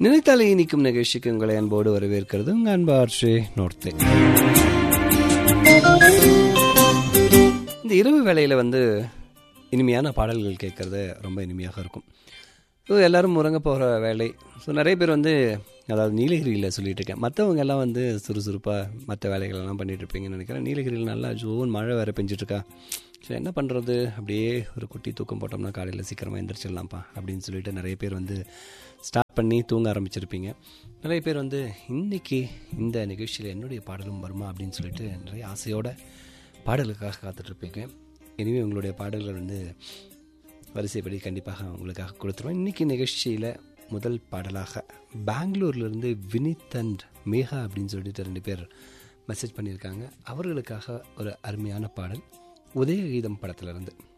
நினைத்தாலே இனிக்கும் நிகழ்ச்சிக்கு உங்களை அன்போடு வரவேற்கிறது உங்க அன்பார்ஷே நோர்த்தே இந்த இரவு வேளையில் வந்து இனிமையான பாடல்கள் கேட்குறது ரொம்ப இனிமையாக இருக்கும் ஸோ எல்லோரும் உறங்க போகிற வேலை ஸோ நிறைய பேர் வந்து அதாவது நீலகிரியில் சொல்லிட்டு இருக்கேன் மற்றவங்க எல்லாம் வந்து சுறுசுறுப்பாக மற்ற வேலைகளெல்லாம் பண்ணிட்டு இருப்பீங்கன்னு நினைக்கிறேன் நீலகிரியில் நல்லா ஜோன் மழை வேறு பெஞ்சிட்ருக்கா ஸோ என்ன பண்ணுறது அப்படியே ஒரு குட்டி தூக்கம் போட்டோம்னா காலையில் சீக்கிரமாக எந்திரிச்சிடலாம்ப்பா அப்படின்னு சொல்லிட்டு நிறைய பேர் வந்து ஸ்டார்ட் பண்ணி தூங்க ஆரம்பிச்சிருப்பீங்க நிறைய பேர் வந்து இன்றைக்கி இந்த நிகழ்ச்சியில் என்னுடைய பாடலும் வருமா அப்படின்னு சொல்லிட்டு நிறைய ஆசையோட பாடலுக்காக காத்துட்ருப்பீங்க இனிமேல் உங்களுடைய பாடல்கள் வந்து வரிசைப்படி கண்டிப்பாக உங்களுக்காக கொடுத்துருவோம் இன்றைக்கி நிகழ்ச்சியில் முதல் பாடலாக பெங்களூர்லேருந்து வினித் அண்ட் மேகா அப்படின்னு சொல்லிட்டு ரெண்டு பேர் மெசேஜ் பண்ணியிருக்காங்க அவர்களுக்காக ஒரு அருமையான பாடல் உதயகீதம் படத்துலேருந்து